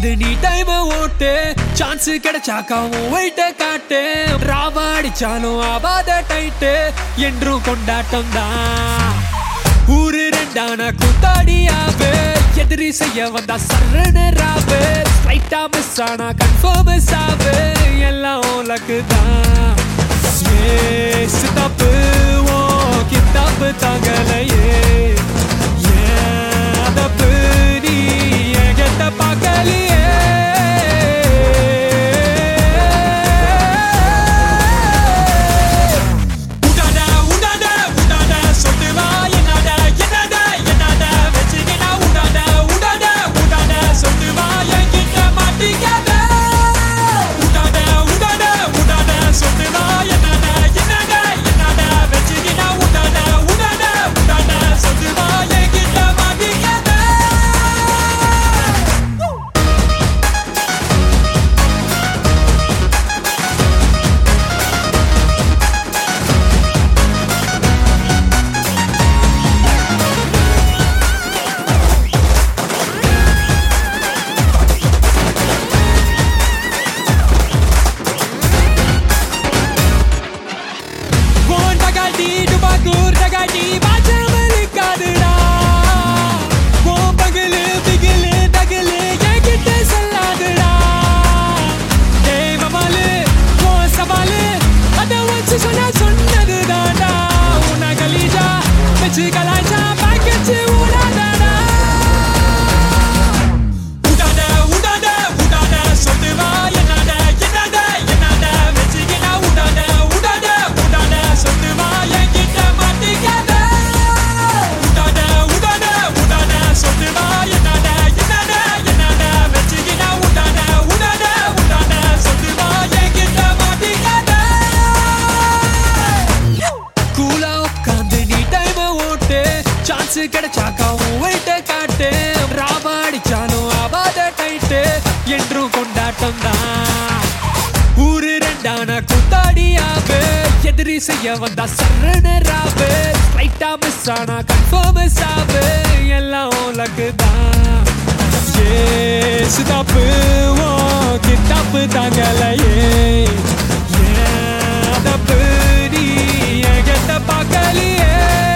உட்காந்து நீ டைம் ஓட்டு சான்ஸ் கிடைச்சாக்கா உன் வெயிட்ட காட்டு ராவா அடிச்சாலும் ஆவாத டைட்டு என்றும் கொண்டாட்டம் தான் ஊரு ரெண்டான கூத்தாடியாவே எதிரி செய்ய வந்தா சரண ராவு லைட்டா மிஸ் ஆனா கன்ஃபார்ம் சாவு எல்லாம் உனக்கு தான் ஏசு தப்பு ஓ கித்தாப்பு தாங்கலையே ஏன் அதப்பு நீ என்கிட்ட பார்க்கலையே உடாட உடாட உடாட சொல்லுவா என்னட என்னட என்னட வச்சுக்கினா உடாட உடாட உடாட சொல்லுவா என்கிட்ட மாட்டிக்காத உடாட உடாட உடாட சொல்லுவா என்னட என்னட என்னட வச்சுக்கினா உடாட உடாட உடாட சொல்லுவா என்கிட்ட மாட்டிக்காத போன் டகாட்டி டுபாக்கூர் டகாட்டி பாஜாமலிக்காதுடா போன் பகலு பிகிலு தகலு என்கிட்ட சொல்லாதுடா ஏய் மமாலு போ சவாலு அத வச்சு சொன்னா சொன்னது தாண்டா உன்னை கலீஜா வச்சு கலாச்சா பாக்கச்சு ஊடாதாடா உடாட உடாட உடாட சொல்லுவா என்னட என்னட என்னட வச்சுக்கினா உடாட உடாட உடாட சொல்லுவா என்கிட்ட மாட்டிக்காத உடாட உடாட உடாட சொல்லுவா என்னட என்னட என்னட வச்சுக்கினா உடாட உடாட உடாட சொல்லுவா என்கிட்ட மாட்டிக்காத கூலா உட்காந்து நீ டைம் ஓட்டு சான்ஸ் கிடைச்சாக்கா உன் வெயிட்ட காட்டு ராவா அடிச்சாலும் ஆவாத டைட்டு என்றும் கொண்டாட்டம் தான் ஊரு ரெண்டான கூத்தாடியாவே எதிரி செய்ய வந்தா சரண ராவு லைட்டா மிஸ் ஆனா கன்ஃபார்ம் சாவு எல்லாம் உனக்கு தான் ஏசு தப்பு ஓ கித்தாப்பு தாங்கலையே ஏன் தப்பு நீ என்கிட்ட பார்க்கலையே